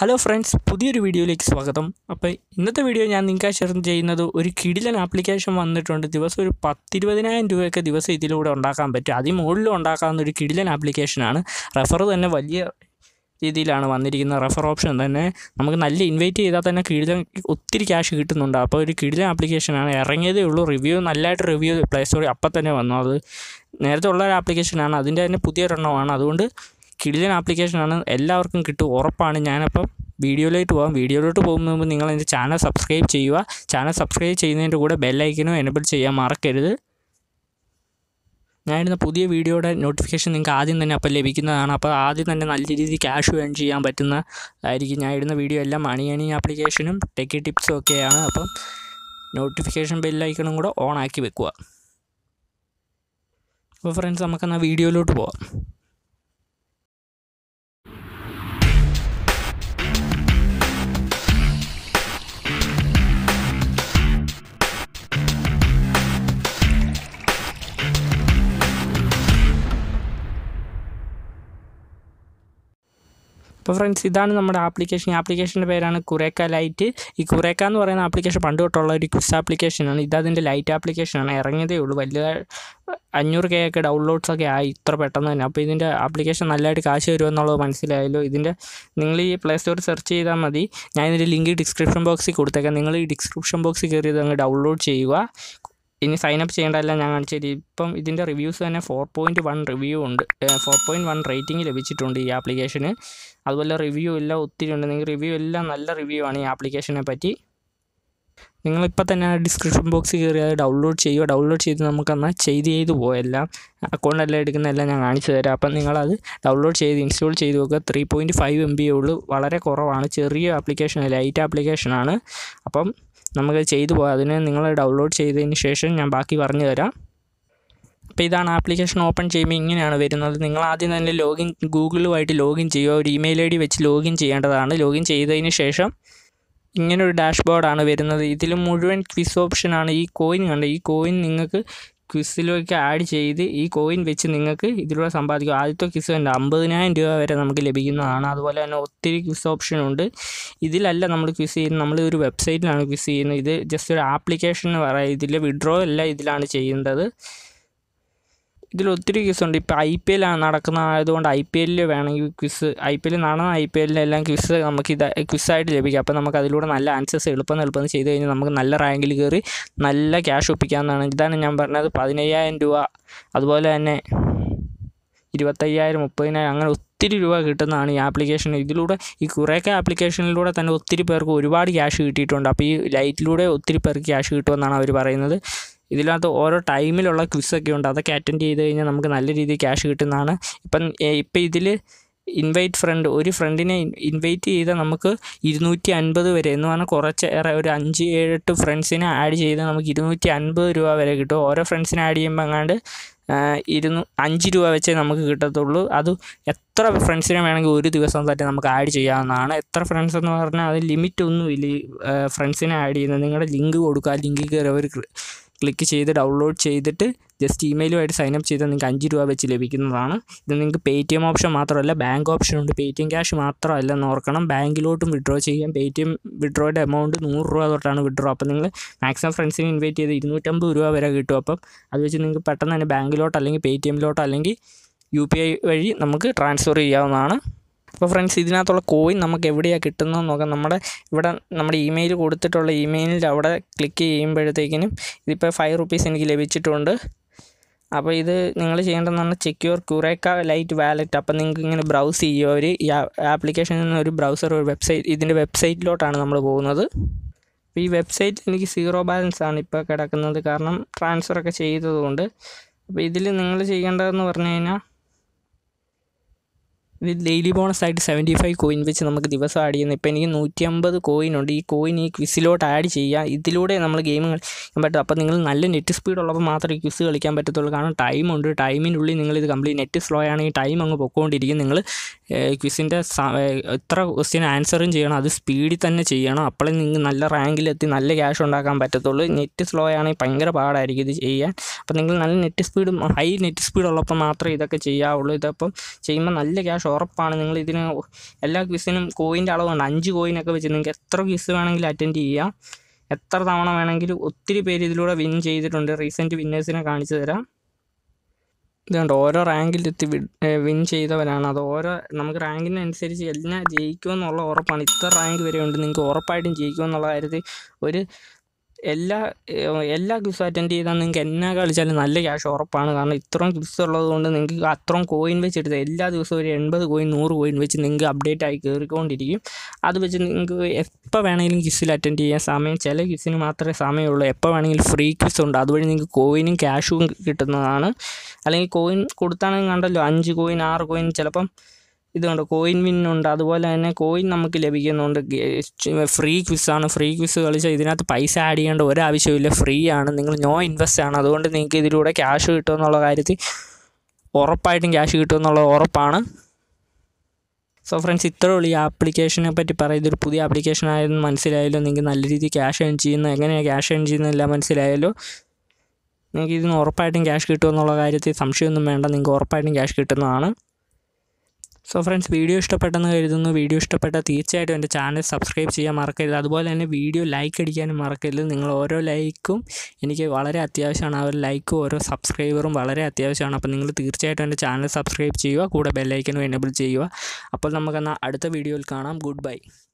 hello friends പുതിയൊരു വീഡിയോയിലേക്ക് സ്വാഗതം അപ്പോൾ ഇന്നത്തെ വീഡിയോ ഞാൻ നിങ്ങൾക്ക് ഷെയർ ചെയ്യുന്നത് ഒരു കിടിലൻ ആപ്ലിക്കേഷൻ വന്നിട്ടുണ്ട് ദിവസം ഒരു പത്തിരുപതിനായിരം രൂപയൊക്കെ ദിവസം ഇതിലൂടെ ഉണ്ടാക്കാൻ പറ്റും അതിന് മുകളിലും ഉണ്ടാക്കാവുന്ന ഒരു കിടിലൻ ആപ്ലിക്കേഷനാണ് റെഫർ തന്നെ വലിയ രീതിയിലാണ് വന്നിരിക്കുന്നത് റെഫർ ഓപ്ഷൻ തന്നെ നമുക്ക് നല്ല ഇൻവൈറ്റ് ചെയ്താൽ തന്നെ കിടിലൻ ഒത്തിരി ക്യാഷ് കിട്ടുന്നുണ്ട് അപ്പോൾ ഒരു കിടിലൻ ആപ്ലിക്കേഷനാണ് ഇറങ്ങിയതേ ഉള്ളൂ റിവ്യൂ നല്ലതായിട്ട് റിവ്യൂ പ്ലേ സ്റ്റോറിൽ അപ്പം തന്നെ വന്നു അത് നേരത്തെ ഉള്ള ഒരു ആപ്ലിക്കേഷനാണ് അതിൻ്റെ തന്നെ പുതിയൊരെണ്ണമാണ് അതുകൊണ്ട് കിടിലൻ ആപ്ലിക്കേഷനാണ് എല്ലാവർക്കും കിട്ടും ഉറപ്പാണ് ഞാനപ്പം വീഡിയോയിലേക്ക് പോകാം വീഡിയോയിലോട്ട് പോകുന്നതിന് മുമ്പ് നിങ്ങൾ എൻ്റെ ചാനൽ സബ്സ്ക്രൈബ് ചെയ്യുക ചാനൽ സബ്സ്ക്രൈബ് ചെയ്യുന്നതിൻ്റെ കൂടെ ബെല്ലൈക്കനും എനബിൾ ചെയ്യാൻ മറക്കരുത് ഞാനിടുന്ന പുതിയ വീഡിയോയുടെ നോട്ടിഫിക്കേഷൻ നിങ്ങൾക്ക് ആദ്യം തന്നെ അപ്പോൾ ലഭിക്കുന്നതാണ് അപ്പോൾ ആദ്യം തന്നെ നല്ല രീതിയിൽ ക്യാഷ് ഏൺ ചെയ്യാൻ പറ്റുന്ന ആയിരിക്കും ഞാൻ ഇടുന്ന വീഡിയോ എല്ലാം മണി ഏണി ആപ്ലിക്കേഷനും ടെക്കി ടിപ്സും ഒക്കെയാണ് അപ്പം നോട്ടിഫിക്കേഷൻ ബെല്ലൈക്കണും കൂടെ ഓൺ ആക്കി വെക്കുക അപ്പോൾ ഫ്രണ്ട്സ് നമുക്കെന്നാൽ വീഡിയോയിലോട്ട് പോവാം അപ്പോൾ ഫ്രണ്ട്സ് ഇതാണ് നമ്മുടെ ആപ്ലിക്കേഷൻ ഈ ആപ്ലിക്കേഷൻ്റെ പേരാണ് കുറേക്ക ലൈറ്റ് ഈ കുറേക്ക എന്ന് പറയുന്ന ആപ്ലിക്കേഷൻ പണ്ട് തൊട്ടുള്ള ഒരു ക്വിസ് ആപ്ലിക്കേഷനാണ് ഇതതിൻ്റെ ലൈറ്റ് ആപ്ലിക്കേഷനാണ് ഇറങ്ങിയതേ ഉള്ളൂ വലിയ അഞ്ഞൂറ് കെ ഒക്കെ ഡൗൺലോഡ്സ് ഒക്കെ ആയി ഇത്ര പെട്ടെന്ന് തന്നെ അപ്പോൾ ഇതിൻ്റെ ആപ്ലിക്കേഷൻ നല്ലതായിട്ട് കാശ് വരുമെന്നുള്ളത് മനസ്സിലായല്ലോ ഇതിൻ്റെ നിങ്ങൾ ഈ പ്ലേ സ്റ്റോറിൽ സെർച്ച് ചെയ്താൽ മതി ഞാൻ ഇതിൻ്റെ ലിങ്ക് ഡിസ്ക്രിപ്ഷൻ ബോക്സിൽ കൊടുത്തേക്കാം നിങ്ങൾ ഈ ഡിസ്ക്രിപ്ഷൻ ബോക്സിൽ കയറി ഇത് അങ്ങ് ഡൗൺലോഡ് ചെയ്യുക ഇനി സൈൻ അപ്പ് ചെയ്യേണ്ടതെല്ലാം ഞാൻ കാണിച്ചു തരും ഇപ്പം ഇതിൻ്റെ റിവ്യൂസ് തന്നെ ഫോർ പോയിൻറ്റ് വൺ റിവ്യൂ ഉണ്ട് ഫോർ പോയിൻറ്റ് വൺ റേറ്റിംഗ് ലഭിച്ചിട്ടുണ്ട് ഈ ആപ്ലിക്കേഷന് അതുപോലെ റിവ്യൂ എല്ലാം ഒത്തിരി ഉണ്ട് നിങ്ങൾ റിവ്യൂ എല്ലാം നല്ല റിവ്യൂ ആണ് ഈ ആപ്ലിക്കേഷനെ പറ്റി നിങ്ങളിപ്പോൾ തന്നെ ഡിസ്ക്രിപ്ഷൻ ബോക്സിൽ കയറി അത് ഡൗൺലോഡ് ചെയ്യുക ഡൗൺലോഡ് ചെയ്ത് നമുക്കെന്നാൽ ചെയ്ത് ചെയ്ത് പോയെല്ലാം അക്കൗണ്ടെല്ലാം എടുക്കുന്നതെല്ലാം ഞാൻ കാണിച്ചു തരാം അപ്പം നിങ്ങളത് ഡൗൺലോഡ് ചെയ്ത് ഇൻസ്റ്റാൾ ചെയ്ത് നോക്കുക three point five M B ഉള്ളൂ വളരെ കുറവാണ് ചെറിയ ആപ്ലിക്കേഷൻ ലൈറ്റ് ആപ്ലിക്കേഷനാണ് അപ്പം നമുക്ക് ചെയ്തു പോകാം അതിന് നിങ്ങൾ ഡൗൺലോഡ് ചെയ്തതിന് ശേഷം ഞാൻ ബാക്കി പറഞ്ഞു തരാം അപ്പോൾ ഇതാണ് ആപ്ലിക്കേഷൻ ഓപ്പൺ ചെയ്യുമ്പോൾ ഇങ്ങനെയാണ് വരുന്നത് നിങ്ങൾ ആദ്യം തന്നെ ലോഗിൻ ഗൂഗിളുമായിട്ട് ലോഗിൻ ചെയ്യുക ഒരു ഇമെയിൽ ഐ ഡി വെച്ച് ലോഗിൻ ചെയ്യേണ്ടതാണ് ലോഗിൻ ചെയ്തതിന് ശേഷം ഇങ്ങനെ ഒരു ഡാഷ്ബോർഡാണ് വരുന്നത് ഇതിൽ മുഴുവൻ ക്വിസ് ഓപ്ഷനാണ് ഈ കോയിൻ കണ്ട് ഈ കോയിൻ നിങ്ങൾക്ക് ക്വിസിലേക്ക് ആഡ് ചെയ്ത് ഈ കോയിൻ വെച്ച് നിങ്ങൾക്ക് ഇതിലൂടെ സമ്പാദിക്കും ആദ്യത്തെ ക്വിസ് ഉണ്ട് അമ്പതിനായിരം രൂപ വരെ നമുക്ക് ലഭിക്കുന്നതാണ് അതുപോലെ തന്നെ ഒത്തിരി ക്വിസ് ഓപ്ഷൻ ഉണ്ട് ഇതിലല്ല നമ്മൾ ക്വിസ് ചെയ്യുന്നത് നമ്മൾ ഒരു വെബ്സൈറ്റിലാണ് ക്വിസ് ചെയ്യുന്നത് ഇത് ജസ്റ്റ് ഒരു ആപ്ലിക്കേഷൻ എന്ന് പറയാം ഇതിൽ വിഡ്രോ അല്ല ഇതിലാണ് ചെയ്യേണ്ടത് ഇതിൽ ഒത്തിരി ക്വിസ് ഉണ്ട് ഇപ്പോൾ ഐ പി എൽ നടക്കുന്ന ആയതുകൊണ്ട് ഐ പി എല്ലിൽ വേണമെങ്കിൽ ക്വിസ് ഐ പി എൽ നടന്ന ഐ പി എല്ലിലെല്ലാം ക്വിസ് നമുക്ക് ഇത് ക്വിസ്സായിട്ട് ലഭിക്കും അപ്പോൾ നമുക്ക് അതിലൂടെ നല്ല ആൻസേഴ്സ് എളുപ്പം എളുപ്പം ചെയ്ത് കഴിഞ്ഞാൽ നമുക്ക് നല്ല റാങ്കിൽ കയറി നല്ല ക്യാഷ് ഒപ്പിക്കാവുന്നതാണ് ഇതാണ് ഞാൻ പറഞ്ഞത് പതിനയ്യായിരം രൂപ അതുപോലെ തന്നെ ഇരുപത്തയ്യായിരം മുപ്പതിനായിരം അങ്ങനെ ഒത്തിരി രൂപ കിട്ടുന്നതാണ് ഈ ആപ്ലിക്കേഷൻ ഇതിലൂടെ ഈ കുറേയൊക്കെ ആപ്ലിക്കേഷനിലൂടെ തന്നെ ഒത്തിരി പേർക്ക് ഒരുപാട് ക്യാഷ് കിട്ടിയിട്ടുണ്ട് അപ്പോൾ ഈ ലൈറ്റിലൂടെ ഒത്തിരി പേർക്ക് ക്യാഷ് കിട്ടുമെന്നാണ് അവർ പറയുന്നത് ഇതിനകത്ത് ഓരോ ടൈമിലുള്ള ക്വിസൊക്കെ ഉണ്ട് അതൊക്കെ അറ്റൻഡ് ചെയ്ത് കഴിഞ്ഞാൽ നമുക്ക് നല്ല രീതിയിൽ ക്യാഷ് കിട്ടുന്നതാണ് ഇപ്പം ഇപ്പം ഇതിൽ ഇൻവൈറ്റ് ഫ്രണ്ട് ഒരു ഫ്രണ്ടിനെ ഇൻവൈറ്റ് ചെയ്താൽ നമുക്ക് ഇരുന്നൂറ്റി അൻപത് വരെ എന്ന് പറഞ്ഞാൽ കുറച്ചേറെ ഒരു അഞ്ച് ഏഴെട്ട് ഫ്രണ്ട്സിനെ ആഡ് ചെയ്താൽ നമുക്ക് ഇരുന്നൂറ്റി അൻപത് രൂപ വരെ കിട്ടും ഓരോ ഫ്രണ്ട്സിനെ ആഡ് ചെയ്യുമ്പോൾ അങ്ങാണ്ട് ഇരുന്നൂ അഞ്ച് രൂപ വെച്ചേ നമുക്ക് കിട്ടത്തുള്ളൂ അത് എത്ര ഫ്രണ്ട്സിനെ വേണമെങ്കിൽ ഒരു ദിവസം തന്നെ നമുക്ക് ആഡ് ചെയ്യാവുന്നതാണ് എത്ര ഫ്രണ്ട്സ് എന്ന് പറഞ്ഞാൽ അത് ലിമിറ്റ് ഒന്നുമില്ല ഈ ഫ്രണ്ട്സിനെ ആഡ് ചെയ്യുന്നത് നിങ്ങളുടെ ലിങ്ക് കൊടുക്കുക ആ ലിങ്കിൽ കയറി അവർ ക്ലിക്ക് ചെയ്ത് ഡൗൺലോഡ് ചെയ്തിട്ട് ജസ്റ്റ് ഇമെയിലുമായിട്ട് സൈനപ്പ് ചെയ്താൽ നിങ്ങൾക്ക് അഞ്ച് രൂപ വെച്ച് ലഭിക്കുന്നതാണ് ഇത് നിങ്ങൾക്ക് പേ ടി എം ഓപ്ഷൻ മാത്രമല്ല ബാങ്ക് ഓപ്ഷൻ ഉണ്ട് പേ ടി എം ക്യാഷ് മാത്രമല്ല എന്ന് ഓർക്കണം ബാങ്കിലോട്ടും വിഡ്രോ ചെയ്യാം പേ ടി എം വിഡ്രോയുടെ എമൗണ്ട് നൂറ് രൂപ തൊട്ടാണ് വിഡ്രോ അപ്പോൾ നിങ്ങൾ മാക്സിമം ഫ്രണ്ട്സിനെ ഇൻവൈറ്റ് ചെയ്ത് ഇരുന്നൂറ്റമ്പത് രൂപ വരെ കിട്ടും അപ്പം അത് വെച്ച് നിങ്ങൾക്ക് പെട്ടെന്ന് തന്നെ ബാങ്കിലോട്ട് അല്ലെങ്കിൽ പേ ടി എമ്മിലോട്ടോ അല്ലെങ്കിൽ യു പി ഐ വഴി നമുക്ക് ട്രാൻസ്ഫർ ചെയ്യാവുന്നതാണ് അപ്പോൾ ഫ്രണ്ട്സ് ഇതിനകത്തുള്ള കോയിൻ നമുക്ക് എവിടെയാണ് കിട്ടുന്നത് നോക്കാം നമ്മുടെ ഇവിടെ നമ്മുടെ ഇമെയിൽ കൊടുത്തിട്ടുള്ള ഇമെയിലിൽ അവിടെ ക്ലിക്ക് ചെയ്യുമ്പോഴത്തേക്കിനും ഇതിപ്പോൾ ഫൈവ് റുപ്പീസ് എനിക്ക് ലഭിച്ചിട്ടുണ്ട് അപ്പോൾ ഇത് നിങ്ങൾ ചെയ്യേണ്ടതെന്ന് ചെക്ക് യുവർ കുറേക്ക ലൈറ്റ് വാലറ്റ് അപ്പോൾ നിങ്ങൾക്ക് ഇങ്ങനെ ബ്രൗസ് ചെയ്യുക ഒരു ഈ ആപ്ലിക്കേഷനിൽ നിന്ന് ഒരു ബ്രൗസർ ഒരു വെബ്സൈറ്റ് ഇതിൻ്റെ വെബ്സൈറ്റിലോട്ടാണ് നമ്മൾ പോകുന്നത് അപ്പോൾ ഈ വെബ്സൈറ്റ് എനിക്ക് സീറോ ബാലൻസ് ആണ് ഇപ്പോൾ കിടക്കുന്നത് കാരണം ട്രാൻസ്ഫറൊക്കെ ചെയ്തതുകൊണ്ട് അപ്പോൾ ഇതിൽ നിങ്ങൾ ചെയ്യേണ്ടതെന്ന് പറഞ്ഞു കഴിഞ്ഞാൽ ഇത് ഡെയിലി ബോണസ് ആയിട്ട് സെവൻറ്റി ഫൈവ് കോയിൻ വെച്ച് നമുക്ക് ദിവസം ആഡ് ചെയ്യുന്നത് ഇപ്പോൾ എനിക്ക് നൂറ്റി അമ്പത് കോയിൻ ഉണ്ട് ഈ കോയിൻ ഈ ക്വിസിലോട്ട് ആഡ് ചെയ്യുക ഇതിലൂടെ നമ്മൾ ഗെയിം കളിക്കാൻ പറ്റും അപ്പോൾ നിങ്ങൾ നല്ല നെറ്റ് സ്പീഡ് ഉള്ളപ്പോൾ മാത്രമേ ഈ ക്വിസ് കളിക്കാൻ പറ്റത്തുള്ളൂ കാരണം ടൈമുണ്ട് ടൈമിനുള്ളിൽ നിങ്ങൾ ഇത് കംപ്ലീറ്റ് നെറ്റ് സ്ലോ ആണെങ്കിൽ ടൈം അങ്ങ് പൊക്കോണ്ടിരിക്കും നിങ്ങൾ ക്വിസിൻ്റെ എത്ര ക്വസ്റ്റ്യൻ ആൻസറും ചെയ്യണം അത് സ്പീഡിൽ തന്നെ ചെയ്യണം അപ്പോഴേ നിങ്ങൾക്ക് നല്ല റാങ്കിലെത്തി നല്ല ക്യാഷ് ഉണ്ടാക്കാൻ പറ്റത്തുള്ളൂ നെറ്റ് സ്ലോ ആണെങ്കിൽ ഭയങ്കര പാടായിരിക്കും ഇത് ചെയ്യാൻ അപ്പോൾ നിങ്ങൾ നല്ല net speed high net speed ഉള്ളപ്പോൾ മാത്രമേ ഇതൊക്കെ ചെയ്യാവുള്ളൂ ഇതപ്പം ചെയ്യുമ്പോൾ നല്ല ക്യാഷ് ഉറപ്പാണ് നിങ്ങൾ ഇതിന് എല്ലാ ക്വിസിനും കോയിൻ്റെ അളവുണ്ട് അഞ്ച് കോയിനൊക്കെ വെച്ച് നിങ്ങൾക്ക് എത്ര ക്വിസ് വേണമെങ്കിലും അറ്റൻഡ് ചെയ്യാം എത്ര തവണ വേണമെങ്കിലും ഒത്തിരി പേര് ഇതിലൂടെ വിൻ ചെയ്തിട്ടുണ്ട് റീസെൻറ്റ് വിന്നേഴ്സിനെ കാണിച്ചു തരാം ഇതുകൊണ്ട് ഓരോ റാങ്കിലെത്തി വിൻ ചെയ്തവരാണ് അത് ഓരോ നമുക്ക് റാങ്കിനനുസരിച്ച് എല്ലാം ജയിക്കുമെന്നുള്ള ഉറപ്പാണ് ഇത്ര റാങ്ക് വരെ ഉണ്ട് നിങ്ങൾക്ക് ഉറപ്പായിട്ടും ജയിക്കുമെന്നുള്ള കാര്യത്തിൽ ഒരു എല്ലാ ഏഹ് എല്ലാ ക്വിസും അറ്റൻഡ് ചെയ്താൽ നിങ്ങൾക്ക് എന്നാ കളിച്ചാലും നല്ല ക്യാഷ് ഉറപ്പാണ് കാരണം ഇത്രയും ക്വിസ് ഉള്ളത് കൊണ്ട് നിങ്ങൾക്ക് അത്രയും കോയിൻ വെച്ചെടുത്ത് എല്ലാ ദിവസവും ഒരു എൺപത് കോയിൻ നൂറ് കോയിൻ വെച്ച് നിങ്ങൾക്ക് അപ്ഡേറ്റ് ആയി കയറിക്കൊണ്ടിരിക്കും അത് വെച്ച് നിങ്ങൾക്ക് എപ്പോൾ വേണമെങ്കിലും ക്വിസിൽ അറ്റൻഡ് ചെയ്യാൻ സമയം ചില ക്വിസിന് മാത്രമേ സമയമുള്ളൂ എപ്പോൾ വേണമെങ്കിലും ഫ്രീ ക്വിസ് ഉണ്ട് അതുവഴി നിങ്ങൾക്ക് കോയിനും ക്യാഷും കിട്ടുന്നതാണ് അല്ലെങ്കിൽ കോയിൻ കൊടുത്താണെങ്കിൽ കണ്ടല്ലോ അഞ്ച് കോയിൻ ആറ് കോയിൻ ചിലപ്പം ഇതുണ്ട് കോയിൻ വിന്നുണ്ട് അതുപോലെ തന്നെ കോയിൻ നമുക്ക് ലഭിക്കുന്നുണ്ട് ഫ്രീ ക്വിസാണ് ഫ്രീ ക്വിസ് കളിച്ചാൽ ഇതിനകത്ത് പൈസ ആഡ് ചെയ്യേണ്ട ഒരാവശ്യമില്ല ഫ്രീ ആണ് നിങ്ങൾ നോ ഇൻവെസ്റ്റ് ആണ് അതുകൊണ്ട് നിങ്ങൾക്ക് ഇതിലൂടെ ക്യാഷ് കിട്ടുമെന്നുള്ള കാര്യത്തിൽ ഉറപ്പായിട്ടും ക്യാഷ് കിട്ടുമെന്നുള്ള ഉറപ്പാണ് സോ ഫ്രണ്ട്സ് ഇത്രേ ഉള്ളൂ ഈ ആപ്ലിക്കേഷനെ പറ്റി പറയുന്നത് ഒരു പുതിയ ആപ്ലിക്കേഷൻ ആയെന്ന് മനസ്സിലായല്ലോ നിങ്ങൾക്ക് നല്ല രീതിയിൽ ക്യാഷ് ഏൺ ചെയ്യുന്ന എങ്ങനെയാണ് ക്യാഷ് ഏൺ ചെയ്യുന്നതെല്ലാം മനസ്സിലായല്ലോ നിങ്ങൾക്ക് ഇതിന് ഉറപ്പായിട്ടും ക്യാഷ് കിട്ടുമെന്നുള്ള കാര്യത്തിൽ സംശയമൊന്നും വേണ്ട നിങ്ങൾക്ക് ഉറപ്പായിട്ടും ക്യാഷ് കിട്ടുന്നതാണ് സോ ഫ്രണ്ട്സ് വീഡിയോ ഇഷ്ടപ്പെട്ടെന്ന് കരുതുന്നു വീഡിയോ ഇഷ്ടപ്പെട്ടാൽ തീർച്ചയായിട്ടും എൻ്റെ ചാനൽ സബ്സ്ക്രൈബ് ചെയ്യാൻ മറക്കരുത് അതുപോലെ തന്നെ വീഡിയോ ലൈക്ക് അടിക്കാനും മറക്കരുത് നിങ്ങൾ ഓരോ ലൈക്കും എനിക്ക് വളരെ അത്യാവശ്യമാണ് ആ ഒരു ലൈക്കും ഓരോ സബ്സ്ക്രൈബറും വളരെ അത്യാവശ്യമാണ് അപ്പോൾ നിങ്ങൾ തീർച്ചയായിട്ടും എൻ്റെ ചാനൽ സബ്സ്ക്രൈബ് ചെയ്യുക കൂടെ ബെല്ലൈക്കനും എനേബിൾ ചെയ്യുക അപ്പോൾ നമുക്കെന്നാൽ അടുത്ത വീഡിയോയിൽ കാണാം ഗുഡ് ബൈ